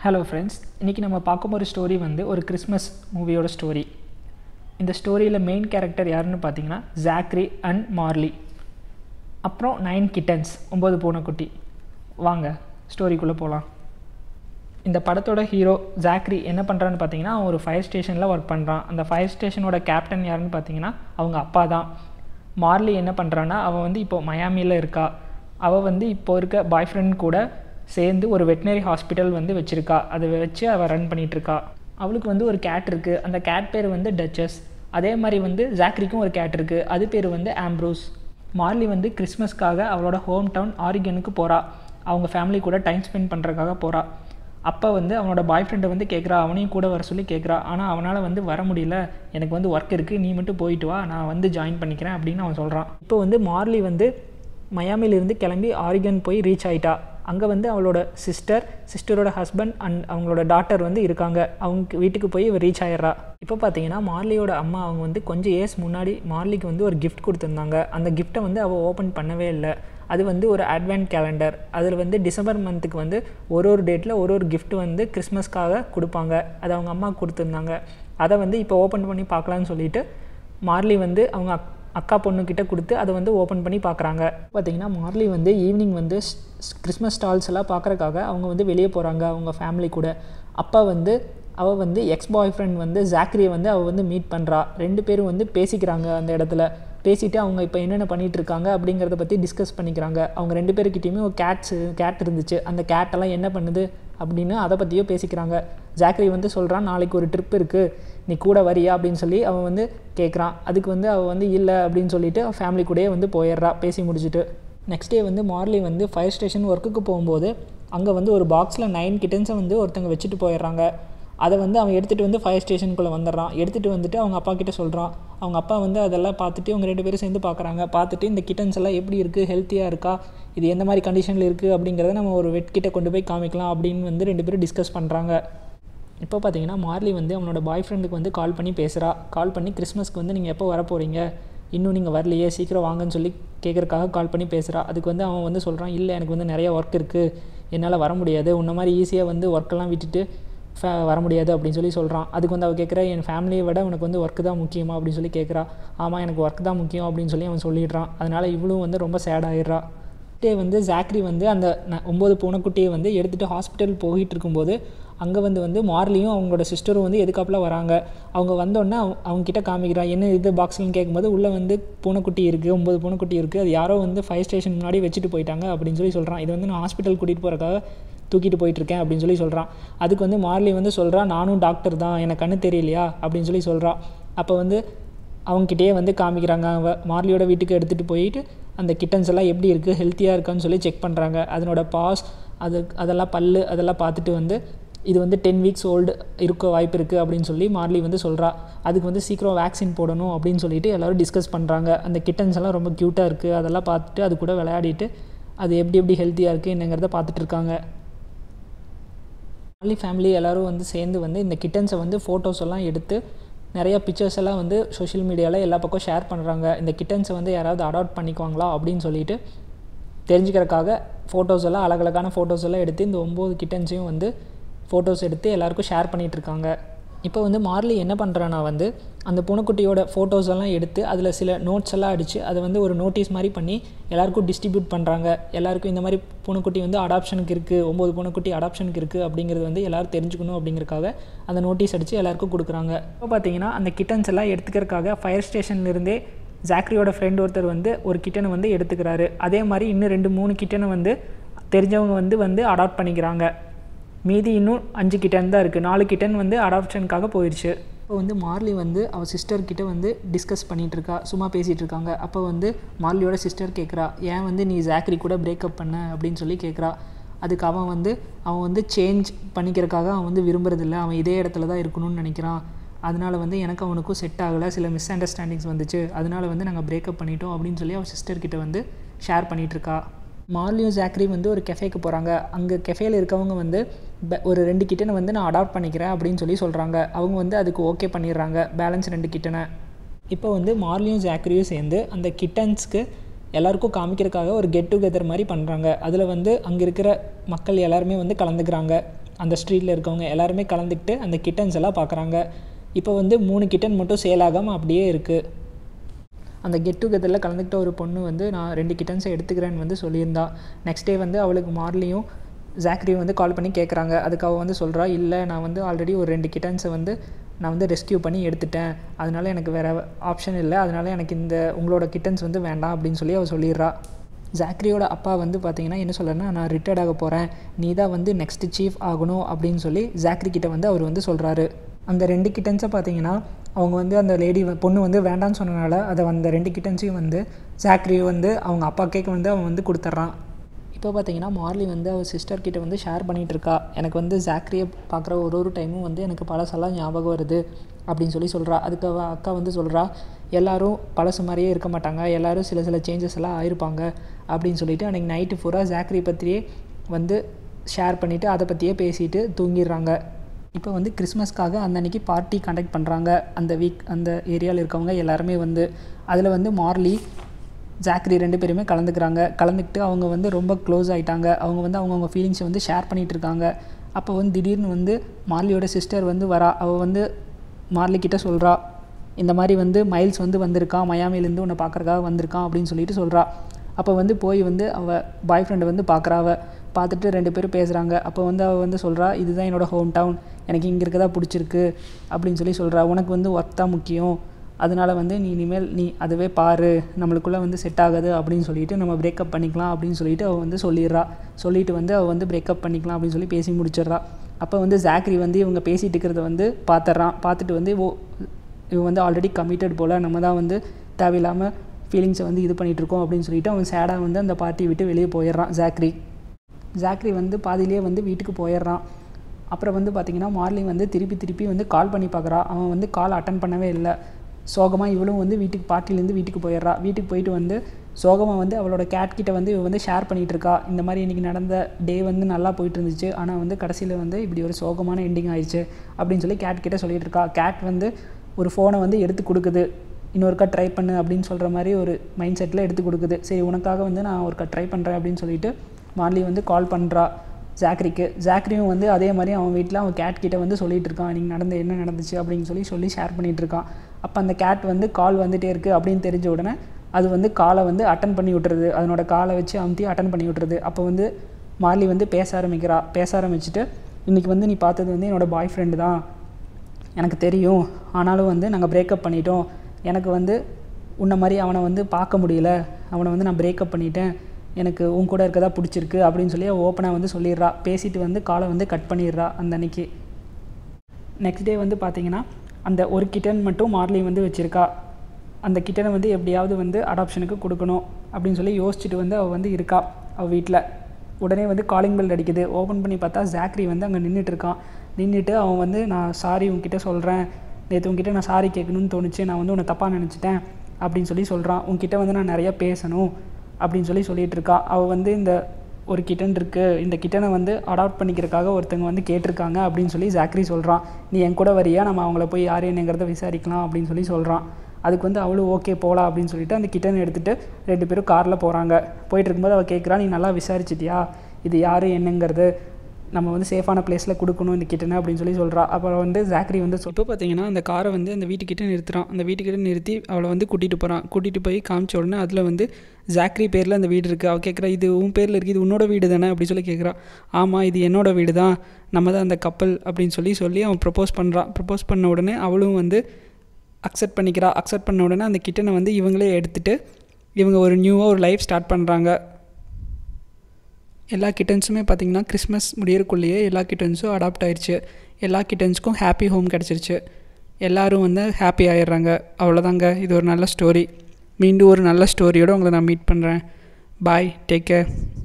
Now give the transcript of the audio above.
hello friends இன்றைக்கி நம்ம பார்க்க போகிற ஸ்டோரி வந்து ஒரு கிறிஸ்மஸ் மூவியோட ஸ்டோரி இந்த ஸ்டோரியில் மெயின் கேரக்டர் யாருன்னு பார்த்தீங்கன்னா ஜாக்ரி அண்ட் மார்லி அப்புறம் நைன் கிட்டன்ஸ் ஒம்பது பூனைக்குட்டி வாங்க ஸ்டோரிக்குள்ளே போகலாம் இந்த படத்தோட ஹீரோ ஜாக்ரி என்ன பண்ணுறான்னு பார்த்தீங்கன்னா அவன் ஒரு ஃபயர் ஸ்டேஷனில் ஒர்க் பண்ணுறான் அந்த ஃபயர் ஸ்டேஷனோட கேப்டன் யாருன்னு பார்த்தீங்கன்னா அவங்க அப்பா தான் மார்லி என்ன பண்ணுறான்னா அவன் வந்து இப்போ மயாமியில் இருக்கா அவள் வந்து இப்போ இருக்க பாய் ஃப்ரெண்ட் கூட சேர்ந்து ஒரு வெட்டினரி ஹாஸ்பிட்டல் வந்து வச்சுருக்கா அதை வச்சு அவள் ரன் பண்ணிகிட்ருக்கா அவளுக்கு வந்து ஒரு கேட் இருக்குது அந்த கேட் பேர் வந்து டச்சஸ் அதே மாதிரி வந்து ஜாக்ரிக்கும் ஒரு கேட் இருக்குது அது பேர் வந்து ஆம்ப்ரூஸ் மார்லி வந்து கிறிஸ்மஸ்க்காக அவளோட ஹோம் டவுன் ஆரிகனுக்கு போகிறா அவங்க ஃபேமிலி கூட டைம் ஸ்பெண்ட் பண்ணுறதுக்காக போகிறா அப்போ வந்து அவனோட பாய் ஃப்ரெண்டை வந்து கேட்குறா அவனையும் கூட வர சொல்லி கேட்குறா ஆனால் அவனால் வந்து வர முடியல எனக்கு வந்து ஒர்க் இருக்குது நீ மட்டும் போயிட்டு வா நான் வந்து ஜாயின் பண்ணிக்கிறேன் அப்படின்னு அவன் சொல்கிறான் இப்போ வந்து மார்லி வந்து மயாமிலிருந்து கிளம்பி ஆரிகன் போய் ரீச் ஆயிட்டா அங்கே வந்து அவளோட சிஸ்டர் சிஸ்டரோட ஹஸ்பண்ட் அண்ட் அவங்களோட டாட்டர் வந்து இருக்காங்க அவங்க வீட்டுக்கு போய் இவ ரீச் ஆயிடுறா இப்போ பார்த்தீங்கன்னா மார்லியோட அம்மா அவங்க வந்து கொஞ்சம் இயர்ஸ் முன்னாடி மார்லிக்கு வந்து ஒரு கிஃப்ட் கொடுத்துருந்தாங்க அந்த கிஃப்ட்டை வந்து அவள் ஓப்பன் பண்ணவே இல்லை அது வந்து ஒரு அட்வான்ட் கேலண்டர் அதில் வந்து டிசம்பர் மந்த்துக்கு வந்து ஒரு ஒரு டேட்டில் ஒரு ஒரு gift வந்து கிறிஸ்மஸ்க்காக கொடுப்பாங்க அது அவங்க அம்மா கொடுத்துருந்தாங்க அதை வந்து இப்போ ஓப்பன் பண்ணி பார்க்கலான்னு சொல்லிட்டு மார்லி வந்து அவங்க அக் அக்கா பொண்ணுக்கிட்ட கொடுத்து அதை வந்து ஓப்பன் பண்ணி பார்க்குறாங்க பார்த்தீங்கன்னா மார்லி வந்து ஈவினிங் வந்து கிறிஸ்மஸ் ஸ்டால்ஸ் எல்லாம் பார்க்குறக்காக அவங்க வந்து வெளியே போகிறாங்க அவங்க ஃபேமிலி கூட அப்பா வந்து அவள் வந்து எக்ஸ் பாய் ஃப்ரெண்ட் வந்து ஜாக்ரியை வந்து அவள் வந்து மீட் பண்ணுறா ரெண்டு பேரும் வந்து பேசிக்கிறாங்க அந்த இடத்துல பேசிட்டு அவங்க இப்போ என்னென்ன பண்ணிட்டு இருக்காங்க அப்படிங்கிறத பற்றி டிஸ்கஸ் பண்ணிக்கிறாங்க அவங்க ரெண்டு பேருக்கிட்டையுமே ஒரு கேட்ஸு கேட் இருந்துச்சு அந்த கேட்டெல்லாம் என்ன பண்ணுது அப்படின்னு அதை பற்றியோ பேசிக்கிறாங்க ஜாக்ரி வந்து சொல்கிறான் நாளைக்கு ஒரு ட்ரிப் இருக்குது நீ கூட வரியா அப்படின்னு சொல்லி அவன் வந்து கேட்குறான் அதுக்கு வந்து அவள் வந்து இல்லை அப்படின்னு சொல்லிட்டு அவள் ஃபேமிலி கூடயே வந்து போயிடுறா பேசி முடிச்சுட்டு நெக்ஸ்ட் டே வந்து மார்லி வந்து ஃபயர் ஸ்டேஷன் ஒர்க்குக்கு போகும்போது அங்கே வந்து ஒரு பாக்ஸில் நைன் கிட்டன்ஸை வந்து ஒருத்தங்க வச்சுட்டு போயிடுறாங்க அதை வந்து அவன் எடுத்துகிட்டு வந்து ஃபயர் ஸ்டேஷனுக்குள்ளே வந்துடுறான் எடுத்துகிட்டு வந்துட்டு அவங்க அப்பா கிட்ட சொல்கிறான் அவங்க அப்பா வந்து அதெல்லாம் பார்த்துட்டு அவங்க ரெண்டு பேரும் சேர்ந்து பார்க்குறாங்க பார்த்துட்டு இந்த கிட்டன்ஸ் எல்லாம் எப்படி இருக்குது ஹெல்த்தியாக இருக்கா இது எந்த மாதிரி கண்டிஷனில் இருக்குது அப்படிங்கிறத நம்ம ஒரு வெட் கிட்ட கொண்டு போய் காமிக்கலாம் அப்படின்னு வந்து ரெண்டு பேரும் டிஸ்கஸ் பண்ணுறாங்க இப்போ பார்த்தீங்கன்னா மார்லி வந்து அவனோட பாய் ஃப்ரெண்டுக்கு வந்து கால் பண்ணி பேசுகிறா கால் பண்ணி கிறிஸ்மஸ்க்கு வந்து நீங்கள் எப்போ வர போகிறீங்க இன்னும் நீங்கள் வரலையே சீக்கிரம் வாங்கன்னு சொல்லி கேட்குறக்காக கால் பண்ணி பேசுகிறா அதுக்கு வந்து அவன் வந்து சொல்கிறான் இல்லை எனக்கு வந்து நிறைய ஒர்க் இருக்குது என்னால் வர முடியாது உன்ன மாதிரி ஈஸியாக வந்து ஒர்க்கெல்லாம் விட்டுட்டு ஃபே வர முடியாது அப்படின்னு சொல்லி சொல்கிறான் அதுக்கு வந்து அவள் கேட்குறா என் ஃபேமிலியை விட உனக்கு வந்து ஒர்க்கு தான் முக்கியமா அப்படின்னு சொல்லி கேட்குறா ஆமாம் எனக்கு ஒர்க் தான் முக்கியம் அப்படின்னு சொல்லி அவன் சொல்லிடுறான் அதனால் இவளும் வந்து ரொம்ப சேட் ஆயிடுறா டே வந்து ஜாக்ரி வந்து அந்த ந- ஒம்பது பூனைக்குட்டியை வந்து எடுத்துகிட்டு ஹாஸ்பிட்டல் போயிட்டு இருக்கும்போது அங்கே வந்து வந்து மார்லியும் அவங்களோட சிஸ்டரும் வந்து எதுக்காப்புல வராங்க அவங்க வந்தோடனே அவங்க அவங்கக்கிட்ட காமிக்கிறா என்ன இது பாக்ஸ்லன்னு கேட்கும்போது உள்ளே வந்து பூனைக்குட்டி இருக்குது ஒம்பது பூனைக்குட்டி இருக்குது அது யாரோ வந்து ஃபயர் ஸ்டேஷன் முன்னாடி வச்சுட்டு போயிட்டாங்க அப்படின்னு சொல்லி சொல்கிறான் இது வந்து நான் ஹாஸ்பிட்டல் கூட்டிகிட்டு போகிறக்காக தூக்கிட்டு போயிட்டுருக்கேன் அப்படின்னு சொல்லி சொல்கிறான் அதுக்கு வந்து மார்லி வந்து சொல்கிறான் நானும் டாக்டர் தான் எனக்கு கண்ணு தெரியலையா அப்படின்னு சொல்லி சொல்கிறான் அப்போ வந்து அவங்ககிட்டயே வந்து காமிக்கிறாங்க அவ மார்லியோட வீட்டுக்கு எடுத்துகிட்டு போயிட்டு அந்த கிட்டன்ஸ் எல்லாம் எப்படி இருக்குது ஹெல்த்தியாக இருக்கான்னு சொல்லி செக் பண்ணுறாங்க அதனோட பாஸ் அது அதெல்லாம் பல்லு அதெல்லாம் பார்த்துட்டு வந்து இது வந்து டென் வீக்ஸ் ஓல்டு இருக்க வாய்ப்பு இருக்குது அப்படின்னு சொல்லி மார்லி வந்து சொல்கிறா அதுக்கு வந்து சீக்கிரம் வேக்சின் போடணும் அப்படின்னு சொல்லிட்டு எல்லோரும் டிஸ்கஸ் பண்ணுறாங்க அந்த கிட்டன்ஸ் எல்லாம் ரொம்ப க்யூட்டாக இருக்குது அதெல்லாம் பார்த்துட்டு அது கூட விளையாடிட்டு அது எப்படி எப்படி ஹெல்த்தியாக இருக்குது என்னங்கிறத பார்த்துட்டு இருக்காங்க மார்லி ஃபேமிலி எல்லோரும் வந்து சேர்ந்து வந்து இந்த கிட்டன்ஸை வந்து ஃபோட்டோஸ் எல்லாம் எடுத்து நிறைய பிக்சர்ஸ் எல்லாம் வந்து சோஷியல் மீடியாவில் எல்லா பக்கம் ஷேர் பண்ணுறாங்க இந்த கிட்டன்ஸை வந்து யாராவது அடாப்ட் பண்ணிக்குவாங்களா அப்படின்னு சொல்லிட்டு தெரிஞ்சுக்கிறக்காக ஃபோட்டோஸ் எல்லாம் அழகழகான ஃபோட்டோஸ் எல்லாம் எடுத்து இந்த ஒம்பது கிட்டன்ஸையும் வந்து ஃபோட்டோஸ் எடுத்து எல்லாருக்கும் ஷேர் பண்ணிகிட்டு இருக்காங்க இப்போ வந்து மார்லி என்ன பண்ணுறான்னா வந்து அந்த பூனைக்குட்டியோட ஃபோட்டோஸ் எல்லாம் எடுத்து அதில் சில நோட்ஸ் எல்லாம் அடித்து அதை வந்து ஒரு நோட்டீஸ் மாதிரி பண்ணி எல்லாருக்கும் டிஸ்ட்ரிபியூட் பண்ணுறாங்க எல்லாருக்கும் இந்த மாதிரி பூனைக்குட்டி வந்து அடாப்ஷனுக்கு இருக்குது ஒம்பது பூனைக்குட்டி அடாப்ஷனுக்கு இருக்குது அப்படிங்கிறது வந்து எல்லாரும் தெரிஞ்சுக்கணும் அப்படிங்கிறக்காக அந்த நோட்டீஸ் அடித்து எல்லாருக்கும் கொடுக்குறாங்க இப்போ பார்த்தீங்கன்னா அந்த கிட்டன்ஸ் எல்லாம் எடுத்துக்கிறதுக்காக ஃபயர் ஸ்டேஷன்லேருந்தே ஜாக்ரியோட ஃப்ரெண்ட் ஒருத்தர் வந்து ஒரு கிட்டனை வந்து எடுத்துக்கிறாரு அதே மாதிரி இன்னும் ரெண்டு மூணு கிட்டனை வந்து தெரிஞ்சவங்க வந்து வந்து அடாப்ட் பண்ணிக்கிறாங்க மீதி இன்னும் அஞ்சு கிட்டன் தான் இருக்குது நாலு கிட்டன் வந்து அடாப்ஷனுக்காக போயிடுச்சு இப்போ வந்து மார்லி வந்து அவள் சிஸ்டர் கிட்ட வந்து டிஸ்கஸ் பண்ணிகிட்டு இருக்கா சும்மா பேசிகிட்டு இருக்காங்க அப்போ வந்து மார்லியோட சிஸ்டர் கேட்குறா ஏன் வந்து நீ ஜாக்ரி கூட பிரேக்கப் பண்ண அப்படின்னு சொல்லி கேட்குறா அதுக்கு அவன் வந்து அவன் வந்து சேஞ்ச் பண்ணிக்கிறதுக்காக அவன் வந்து விரும்புறதில்ல அவன் இதே இடத்துல தான் இருக்கணும்னு நினைக்கிறான் அதனால வந்து எனக்கு அவனுக்கும் செட் ஆகலை சில மிஸ் அண்டர்ஸ்டாண்டிங்ஸ் வந்துச்சு அதனால வந்து நாங்கள் பிரேக்கப் பண்ணிட்டோம் அப்படின்னு சொல்லி அவள் சிஸ்டர் கிட்ட வந்து ஷேர் பண்ணிகிட்டு இருக்கா மார்லியும் ஜாக்ரி வந்து ஒரு கெஃபேக்கு போகிறாங்க அங்கே கெஃபேல இருக்கவங்க வந்து ப- ஒரு ரெண்டு கிட்டனை வந்து நான் அடாப்ட் பண்ணிக்கிறேன் அப்படின்னு சொல்லி சொல்கிறாங்க அவங்க வந்து அதுக்கு ஓகே பண்ணிடுறாங்க பேலன்ஸ் ரெண்டு கிட்டனை இப்போ வந்து மார்லியும் ஜாக்ரியும் சேர்ந்து அந்த கிட்டன்ஸ்க்கு எல்லாருக்கும் காமிக்கிறதுக்காக ஒரு கெட் டுகெதர் மாதிரி பண்ணுறாங்க அதில் வந்து அங்கே இருக்கிற மக்கள் எல்லாருமே வந்து கலந்துக்கிறாங்க அந்த ஸ்ட்ரீட்டில் இருக்கவங்க எல்லாருமே கலந்துக்கிட்டு அந்த கிட்டன்ஸ் எல்லாம் பார்க்குறாங்க இப்போ வந்து மூணு கிட்டன் மட்டும் சேல் ஆகாமல் அப்படியே இருக்குது அந்த கெட் டுகெதரில் கலந்துக்கிட்ட ஒரு பொண்ணு வந்து நான் ரெண்டு கிட்டன்ஸை எடுத்துக்கிறேன்னு வந்து சொல்லியிருந்தா நெக்ஸ்ட் டே வந்து அவளுக்கு மார்லியும் ஜாக்ரியும் வந்து கால் பண்ணி கேட்குறாங்க அதுக்கு அவள் வந்து சொல்கிறா இல்லை நான் வந்து ஆல்ரெடி ஒரு ரெண்டு கிட்டன்ஸை வந்து நான் வந்து ரெஸ்கியூ பண்ணி எடுத்துட்டேன் அதனால எனக்கு வேறு ஆப்ஷன் இல்லை அதனால எனக்கு இந்த உங்களோட கிட்டன்ஸ் வந்து வேண்டாம் அப்படின்னு சொல்லி அவள் சொல்லிடுறா ஜாக்ரியோட அப்பா வந்து பார்த்தீங்கன்னா என்ன சொல்கிறேன்னா நான் ரிட்டையர்ட் ஆக போகிறேன் நீ தான் வந்து நெக்ஸ்ட் சீஃப் ஆகணும் அப்படின்னு சொல்லி ஜாக்ரி கிட்ட வந்து அவர் வந்து சொல்கிறாரு அந்த ரெண்டு கிட்டன்ஸை பார்த்தீங்கன்னா அவங்க வந்து அந்த லேடி பொண்ணு வந்து வேண்டாம்னு சொன்னனால அதை அந்த ரெண்டு கிட்டன்ஸையும் வந்து ஜாக்ரி வந்து அவங்க அப்பா கேட்க வந்து அவன் வந்து கொடுத்துட்றான் இப்போ பார்த்தீங்கன்னா மார்லி வந்து அவள் சிஸ்டர் கிட்ட வந்து ஷேர் பண்ணிகிட்டு இருக்கா எனக்கு வந்து ஜாக்ரியை பார்க்குற ஒரு ஒரு டைமும் வந்து எனக்கு பழசெல்லாம் ஞாபகம் வருது அப்படின்னு சொல்லி சொல்கிறா அதுக்கு அவள் அக்கா வந்து சொல்கிறா எல்லாரும் பழசு மாதிரியே இருக்க மாட்டாங்க எல்லாரும் சில சில சேஞ்சஸ் எல்லாம் ஆயிருப்பாங்க அப்படின்னு சொல்லிட்டு அன்றைக்கி நைட்டு பூரா ஜாக்ரி பற்றியே வந்து ஷேர் பண்ணிவிட்டு அதை பற்றியே பேசிட்டு தூங்கிடுறாங்க இப்போ வந்து கிறிஸ்மஸ்க்காக அந்த அன்றைக்கி பார்ட்டி கண்டக்ட் பண்ணுறாங்க அந்த வீக் அந்த ஏரியாவில் இருக்கவங்க எல்லாருமே வந்து அதில் வந்து மார்லி ஜாக்ரி ரெண்டு பேருமே கலந்துக்கிறாங்க கலந்துக்கிட்டு அவங்க வந்து ரொம்ப க்ளோஸ் ஆகிட்டாங்க அவங்க வந்து அவங்கவுங்க ஃபீலிங்ஸை வந்து ஷேர் பண்ணிகிட்டு இருக்காங்க அப்போ வந்து திடீர்னு வந்து மார்லியோட சிஸ்டர் வந்து வரா அவள் வந்து மார்லி கிட்ட சொல்கிறா இந்த மாதிரி வந்து மைல்ஸ் வந்து வந்திருக்கான் மயாமிலேருந்து உன்னை பார்க்குறக்காக வந்திருக்கான் அப்படின்னு சொல்லிட்டு சொல்கிறா அப்போ வந்து போய் வந்து அவள் பாய் ஃப்ரெண்டை வந்து பார்க்குறா அவள் பார்த்துட்டு ரெண்டு பேரும் பேசுகிறாங்க அப்போ வந்து அவள் வந்து சொல்கிறா இதுதான் என்னோடய ஹோம் டவுன் எனக்கு இங்கே இருக்கதா பிடிச்சிருக்கு அப்படின்னு சொல்லி சொல்கிறா உனக்கு வந்து ஒர்க் தான் முக்கியம் அதனால் வந்து நீ இனிமேல் நீ அதுவே பாரு நம்மளுக்குள்ளே வந்து செட் ஆகாது அப்படின்னு சொல்லிட்டு நம்ம பிரேக்கப் பண்ணிக்கலாம் அப்படின்னு சொல்லிட்டு அவள் வந்து சொல்லிடுறா சொல்லிட்டு வந்து அவள் வந்து பிரேக்கப் பண்ணிக்கலாம் அப்படின்னு சொல்லி பேசி முடிச்சிடுறா அப்போ வந்து ஜாக்ரி வந்து இவங்க பேசிகிட்டு இருக்கிறத வந்து பார்த்துட்றான் பார்த்துட்டு வந்து ஓ இவன் வந்து ஆல்ரெடி கமிட்டட் போல் நம்ம தான் வந்து தேவையில்லாமல் ஃபீலிங்ஸை வந்து இது பண்ணிகிட்ருக்கோம் அப்படின்னு சொல்லிட்டு அவன் சேடாக வந்து அந்த பார்ட்டியை விட்டு வெளியே போயிடுறான் ஜாக்ரி ஜாக்ரி வந்து பாதியிலே வந்து வீட்டுக்கு போயிடுறான் அப்புறம் வந்து பார்த்திங்கன்னா மார்லி வந்து திருப்பி திருப்பி வந்து கால் பண்ணி பார்க்குறா அவன் வந்து கால் அட்டன் பண்ணவே இல்லை சோகமாக இவளும் வந்து வீட்டுக்கு பார்ட்டிலேருந்து வீட்டுக்கு போயிடுறா வீட்டுக்கு போயிட்டு வந்து சோகமாக வந்து அவளோட கேட் கிட்ட வந்து இவ வந்து ஷேர் பண்ணிகிட்டு இருக்கா இந்த மாதிரி இன்றைக்கி நடந்த டே வந்து நல்லா போயிட்டு இருந்துச்சு ஆனால் வந்து கடைசியில் வந்து இப்படி ஒரு சோகமான எண்டிங் ஆயிடுச்சு அப்படின்னு சொல்லி கேட் கிட்ட சொல்லிட்டு இருக்கா கேட் வந்து ஒரு ஃபோனை வந்து எடுத்து கொடுக்குது இன்னொருக்கா ட்ரை பண்ணு அப்படின்னு சொல்கிற மாதிரி ஒரு மைண்ட் செட்டில் எடுத்து கொடுக்குது சரி உனக்காக வந்து நான் ஒருக்கா ட்ரை பண்ணுறேன் அப்படின்னு சொல்லிட்டு மார்லி வந்து கால் பண்ணுறா ஜாக்ரிக்கு ஜாக்ரியும் வந்து அதே மாதிரி அவன் வீட்டில் அவன் கேட் கிட்ட வந்து சொல்லிட்டு இருக்கான் நீங்கள் நடந்த என்ன நடந்துச்சு அப்படின்னு சொல்லி சொல்லி ஷேர் பண்ணிகிட்டு இருக்கான் அப்போ அந்த கேட் வந்து கால் வந்துகிட்டே இருக்குது அப்படின்னு தெரிஞ்ச உடனே அது வந்து காலை வந்து அட்டன் பண்ணி விட்டுறது அதனோட காலை வச்சு அமுத்தி அட்டன் பண்ணி விட்டுறது அப்போ வந்து மார்லி வந்து பேச ஆரம்பிக்கிறா பேச ஆரம்பிச்சுட்டு இன்றைக்கி வந்து நீ பார்த்தது வந்து என்னோடய பாய் ஃப்ரெண்டு தான் எனக்கு தெரியும் ஆனாலும் வந்து நாங்கள் பிரேக்கப் பண்ணிட்டோம் எனக்கு வந்து உன்னை மாதிரி அவனை வந்து பார்க்க முடியல அவனை வந்து நான் பிரேக்கப் பண்ணிட்டேன் எனக்கு உன் கூட இருக்கதா பிடிச்சிருக்கு அப்படின்னு சொல்லி ஓப்பனாக வந்து சொல்லிடுறா பேசிட்டு வந்து காலை வந்து கட் பண்ணிடுறா அந்த அன்னைக்கு நெக்ஸ்ட் டே வந்து பார்த்தீங்கன்னா அந்த ஒரு கிட்டன் மட்டும் மார்லி வந்து வச்சுருக்கா அந்த கிட்டனை வந்து எப்படியாவது வந்து அடாப்ஷனுக்கு கொடுக்கணும் அப்படின்னு சொல்லி யோசிச்சுட்டு வந்து அவள் வந்து இருக்கா அவள் வீட்டில் உடனே வந்து காலிங் பெல் அடிக்குது ஓப்பன் பண்ணி பார்த்தா ஜாக்ரி வந்து அங்கே நின்றுட்டு இருக்கான் நின்றுட்டு அவன் வந்து நான் சாரி உன்கிட்ட சொல்கிறேன் நேற்று உன்கிட்ட நான் சாரி கேட்கணும்னு தோணுச்சு நான் வந்து உன்னை தப்பாக நினச்சிட்டேன் அப்படின்னு சொல்லி சொல்கிறான் உன்கிட்ட வந்து நான் நிறையா பேசணும் அப்படின்னு சொல்லி சொல்லிகிட்டு இருக்கா அவள் வந்து இந்த ஒரு கிட்டன் இருக்குது இந்த கிட்டனை வந்து அடாப்ட் பண்ணிக்கிறதுக்காக ஒருத்தங்க வந்து கேட்டிருக்காங்க அப்படின்னு சொல்லி ஜாக்ரி சொல்கிறான் நீ என் கூட வரியா நம்ம அவங்கள போய் யார் என்னங்கிறத விசாரிக்கலாம் அப்படின்னு சொல்லி சொல்கிறான் அதுக்கு வந்து அவளும் ஓகே போகலாம் அப்படின்னு சொல்லிட்டு அந்த கிட்டன் எடுத்துகிட்டு ரெண்டு பேரும் காரில் போகிறாங்க போயிட்டு இருக்கும்போது அவள் கேட்குறா நீ நல்லா விசாரிச்சிட்டியா இது யார் என்னங்கிறது நம்ம வந்து சேஃபான பிளேஸில் கொடுக்கணும் இந்த கிட்டனை அப்படின்னு சொல்லி சொல்கிறா அப்புறம் வந்து ஜாக்ரி வந்து இப்போ பார்த்தீங்கன்னா அந்த காரை வந்து அந்த வீட்டுக்கிட்ட நிறுத்துறான் அந்த வீட்டுக்கிட்ட நிறுத்தி அவளை வந்து கூட்டிகிட்டு போகிறான் கூட்டிகிட்டு போய் காமிச்ச உடனே அதில் வந்து ஜாக்ரி பேரில் அந்த வீடு இருக்குது அவள் கேட்குறா இது உன் பேரில் இருக்குது இது உன்னோட வீடு தானே அப்படி சொல்லி கேட்குறா ஆமாம் இது என்னோட வீடு தான் நம்ம தான் அந்த கப்பல் அப்படின்னு சொல்லி சொல்லி அவன் ப்ரப்போஸ் பண்ணுறான் ப்ரப்போஸ் பண்ண உடனே அவளும் வந்து அக்செப்ட் பண்ணிக்கிறா அக்செப்ட் பண்ண உடனே அந்த கிட்டனை வந்து இவங்களே எடுத்துகிட்டு இவங்க ஒரு நியூவாக ஒரு லைஃப் ஸ்டார்ட் பண்ணுறாங்க எல்லா கிட்டன்ஸுமே பார்த்திங்கன்னா கிறிஸ்மஸ் முடியறக்குள்ளேயே எல்லா கிட்டன்ஸும் அடாப்ட் ஆயிடுச்சு எல்லா கிட்டன்ஸ்க்கும் ஹாப்பி ஹோம் கிடச்சிருச்சு எல்லோரும் வந்து ஹாப்பி ஆயிடுறாங்க அவ்வளோதாங்க இது ஒரு நல்ல ஸ்டோரி மீண்டும் ஒரு நல்ல ஸ்டோரியோடு உங்களை நான் மீட் பண்ணுறேன் பாய் டேக் கேர்